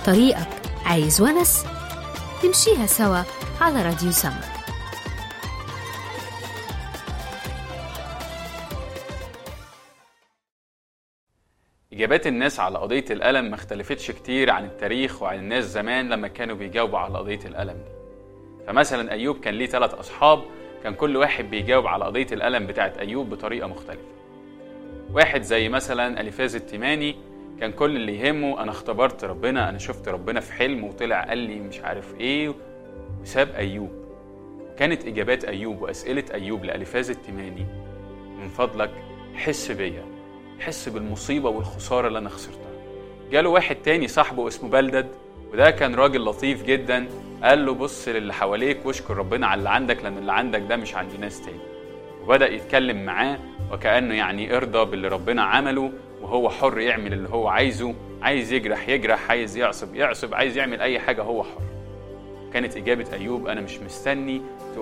طريقك عايز ونس؟ نمشيها سوا على راديو سما إجابات الناس على قضية الألم ما اختلفتش كتير عن التاريخ وعن الناس زمان لما كانوا بيجاوبوا على قضية الألم دي فمثلا أيوب كان ليه ثلاث أصحاب كان كل واحد بيجاوب على قضية الألم بتاعت أيوب بطريقة مختلفة واحد زي مثلا أليفاز التيماني كان كل اللي يهمه أنا اختبرت ربنا أنا شفت ربنا في حلم وطلع قال لي مش عارف إيه وساب أيوب كانت إجابات أيوب وأسئلة أيوب لأليفاز التيماني من فضلك حس بيا حس بالمصيبة والخسارة اللي أنا خسرتها جاله واحد تاني صاحبه اسمه بلدد وده كان راجل لطيف جدا قال له بص للي حواليك واشكر ربنا على اللي عندك لأن اللي عندك ده مش عند ناس تاني وبدأ يتكلم معاه وكأنه يعني ارضى باللي ربنا عمله وهو حر يعمل اللي هو عايزه عايز يجرح يجرح عايز يعصب يعصب عايز يعمل أي حاجة هو حر كانت إجابة أيوب أنا مش مستني